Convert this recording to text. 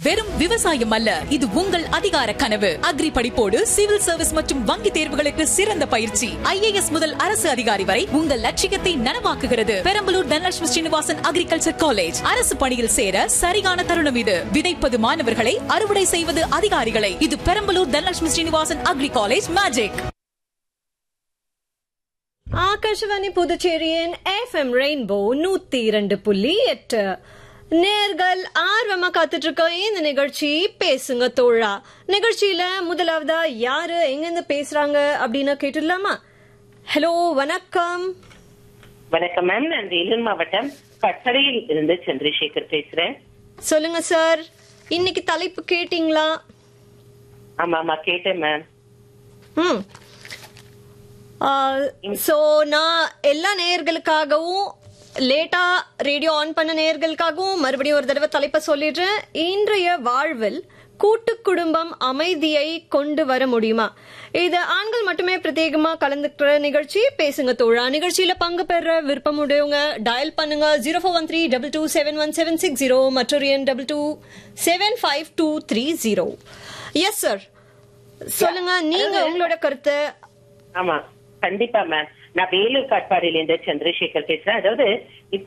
வெறும் விவசாயம் அல்ல இது உங்கள் அதிகார கனவு அக்ரி படிப்போடு சிவில் சர்வீஸ் மற்றும் வங்கி தேர்வுகளுக்கு சிறந்த பயிற்சி ஐஏஎஸ் முதல் அரசு அதிகாரி வரை உங்கள் லட்சியத்தை நனவாக்குகிறது பெரம்பலூர் தனலட்சுமி ஸ்ரீனிவாசன் அக்ரிகல்ச்சர் காலேஜ் அரசு பணியில் சேர சரியான தருணம் இது விதைப்பது மாணவர்களை அறுவடை செய்வது அதிகாரிகளை இது Perambalur Dhanalakshmi Srinivasan agri college magic Akashvani புதுச்சேரியின் எஃப்எம் ரெயின்போ நூத்தி இரண்டு புள்ளி எட்டு நேர்கள் ஆர்வமா காத்துட்டு இருக்க இந்த நிகழ்ச்சி பேசுங்க தோழா நிகழ்ச்சியில முதலாவதா யாரு எங்கிருந்து பேசுறாங்க அப்படின்னு கேட்டுடலாமா ஹலோ வணக்கம் வணக்கம் மேம் நான் வேலூர் மாவட்டம் பட்டறையில் இருந்து சந்திரசேகர் பேசுறேன் சொல்லுங்க சார் இன்னைக்கு தலைப்பு கேட்டீங்களா ஆமா ஆமா கேட்டேன் மேம் ம் ஸோ நான் எல்லா நேயர்களுக்காகவும் லேட்டா ரேடியோ ஆன் பண்ண நேயர்களுக்காகவும் மறுபடியும் ஒரு தடவை தலைப்பை சொல்லிடுறேன் இன்றைய வாழ்வில் கூட்டு குடும்பம் அமைதியை கொண்டு வர முடியுமா இது ஆண்கள் மட்டுமே பிரத்யேகமா கலந்துக்கிற நிகழ்ச்சி பேசுங்க தோழா நிகழ்ச்சியில பங்கு பெற விருப்பம் உடையவங்க டயல் பண்ணுங்க zero four one three double two seven one seven six zero மற்றொரு எண் double two seven five two three zero yes sir சொல்லுங்க நீங்க உங்களோட கருத்தை ஆமா கண்டிப்பா மேம் நான் வேலூர் காட்பாடியில இருந்து சந்திரசேகர் பேசுறேன் அதாவது